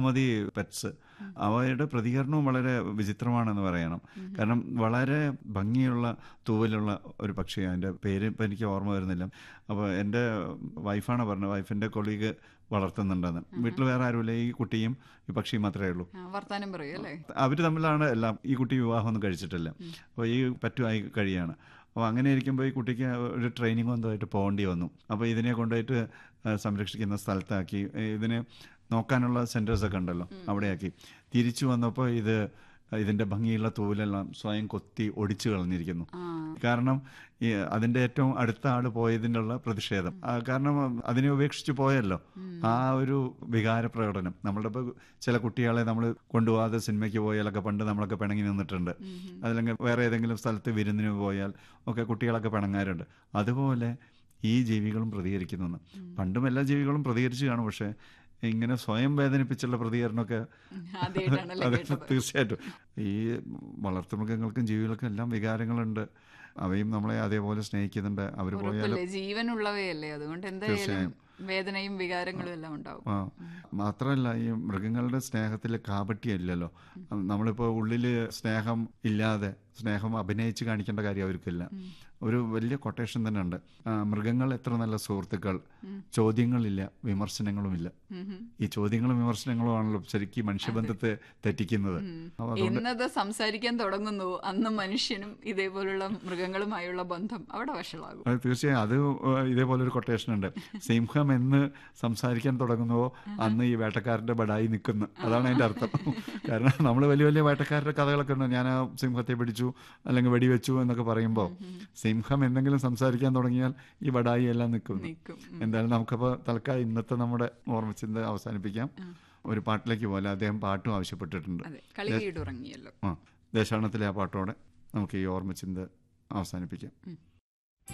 ബഹുമതി പെറ്റ്സ് അവയുടെ പ്രതികരണവും വളരെ വിചിത്രമാണെന്ന് പറയണം കാരണം വളരെ ഭംഗിയുള്ള തൂവലുള്ള ഒരു പക്ഷിയാണ് അതിൻ്റെ പേര് ഇപ്പം എനിക്ക് ഓർമ്മ വരുന്നില്ല അപ്പോൾ എൻ്റെ വൈഫാണ് പറഞ്ഞത് വൈഫിൻ്റെ കൊളീഗ് വളർത്തുന്നുണ്ടെന്ന് വീട്ടിൽ വേറെ ആരുമില്ല ഈ കുട്ടിയും ഈ പക്ഷിയും മാത്രമേ ഉള്ളൂ ആ, വർത്താനം പറയും അല്ലേ അവർ തമ്മിലാണ് എല്ലാം ഈ കുട്ടി വിവാഹമൊന്നും കഴിച്ചിട്ടില്ല അപ്പോൾ ഈ പറ്റുമായി കഴിയാണ് അപ്പോൾ അങ്ങനെ ഇരിക്കുമ്പോൾ ഈ കുട്ടിക്ക് ഒരു ട്രെയിനിങ് എന്തോയിട്ട് പോകേണ്ടി വന്നു അപ്പോൾ ഇതിനെ കൊണ്ടുപോയിട്ട് ആ, സംരക്ഷിക്കുന്ന സ്ഥലത്താക്കി ഏ, ഇതിനെ നോക്കാനുള്ള സെൻറ്റേഴ്സൊക്കെ ഉണ്ടല്ലോ അവിടെയാക്കി തിരിച്ചു വന്നപ്പോൾ ഇത് ഇതിൻ്റെ ഭംഗിയുള്ള തൂവലെല്ലാം സ്വയം കൊത്തി ഒടിച്ചു കളഞ്ഞിരിക്കുന്നു ആ കാരണം ഈ അതിൻ്റെ ഏറ്റവും അടുത്ത ആൾ പോയതിൻ്റെ ഉള്ള പ്രതിഷേധം ആ, കാരണം അതിനെ ഉപേക്ഷിച്ച് പോയല്ലോ ആ ഒരു വികാര പ്രകടനം നമ്മളുടെ ഇപ്പോൾ ചില കുട്ടികളെ നമ്മൾ കൊണ്ടുപോകാതെ സിനിമയ്ക്ക് പോയാലൊക്കെ പണ്ട് നമ്മളൊക്കെ പിണങ്ങി നിന്നിട്ടുണ്ട് അതല്ലെങ്കിൽ വേറെ ഏതെങ്കിലും സ്ഥലത്ത് വിരുന്നിന് പോയാൽ ഒക്കെ കുട്ടികളൊക്കെ പിണങ്ങാറുണ്ട് അതുപോലെ ഈ ജീവികളും പ്രതികരിക്കുന്നു പണ്ടും എല്ലാ ജീവികളും പ്രതികരിച്ചു കാണും പക്ഷേ ഇങ്ങനെ സ്വയം വേദനിപ്പിച്ചുള്ള പ്രതികരണമൊക്കെ ആദ്യമായിട്ടാണല്ലേ അതെ കേട്ടത് തീർച്ചയായിട്ടും ഈ വളർത്തുമൃഗങ്ങൾക്കും ജീവികൾക്കും എല്ലാം വികാരങ്ങളുണ്ട് അവയും നമ്മളെ അതേപോലെ സ്നേഹിക്കുന്നുണ്ട് അവർ പോയാലും ഉറപ്പല്ലേ ജീവനുള്ളവയല്ലേ അതുകൊണ്ട് എന്തായാലും വേദനയും വികാരങ്ങളും എല്ലാം ഉണ്ടാവും ആ മാത്രമല്ല ഈ മൃഗങ്ങളുടെ സ്നേഹത്തിൽ കാപട്യമില്ലല്ലോ നമ്മളിപ്പോൾ ഉള്ളിൽ സ്നേഹം ഇല്ലാതെ സ്നേഹം അഭിനയിച്ച് കാണിക്കേണ്ട കാര്യം അവർക്കില്ല ഒരു വലിയ കൊട്ടേഷൻ തന്നെ ഉണ്ട് ആ, മൃഗങ്ങൾ എത്ര നല്ല സുഹൃത്തുക്കൾ ചോദ്യങ്ങളില്ല വിമർശനങ്ങളുമില്ല ഈ ചോദ്യങ്ങളും വിമർശനങ്ങളും ആണല്ലോ ശരിക്കും മനുഷ്യബന്ധത്തെ തെറ്റിക്കുന്നത് അപ്പൊ അതുകൊണ്ട് എന്നത് സംസാരിക്കാൻ തുടങ്ങുന്നു അന്ന് മനുഷ്യനും ഇതേപോലുള്ള മൃഗങ്ങളുമായുള്ള ബന്ധം അവിടെ വഷളാകും അത് തീർച്ചയായും അത് ഇതേപോലെ ഒരു കൊട്ടേഷൻ ഉണ്ട് സിംഹം എന്ന് സംസാരിക്കാൻ തുടങ്ങുന്നുവോ അന്ന് ഈ വേട്ടക്കാരന്റെ ബടായി നിൽക്കുന്നു അതാണ് അതിന്റെ അർത്ഥം കാരണം നമ്മൾ വലിയ വലിയ വേട്ടക്കാരുടെ കഥകളൊക്കെ ഉണ്ട് ഞാൻ ആ സിംഹത്തെ പിടിച്ചു അല്ലെങ്കിൽ വെടിവെച്ചു എന്നൊക്കെ പറയുമ്പോൾ സിംഹം എന്തെങ്കിലും സംസാരിക്കാൻ തുടങ്ങിയാൽ ഈ ബടായി എല്ലാം നിൽക്കുന്നു നിൽക്കും എന്തായാലും നമുക്കപ്പോൾ തൽക്കാലം ഇന്നത്തെ നമ്മുടെ ഓർമ്മച്ചിന്ത അവസാനിപ്പിക്കാം ഒരു പാട്ടിലേക്ക് പോലെ അദ്ദേഹം പാട്ടും ആവശ്യപ്പെട്ടിട്ടുണ്ട് അതെ കളി വീടുറങ്ങിയല്ലോ ആ ദേശാടനത്തിലെ ആ പാട്ടോടെ നമുക്ക് ഈ ഓർമ്മച്ചിന്ത അവസാനിപ്പിക്കാം ഉം.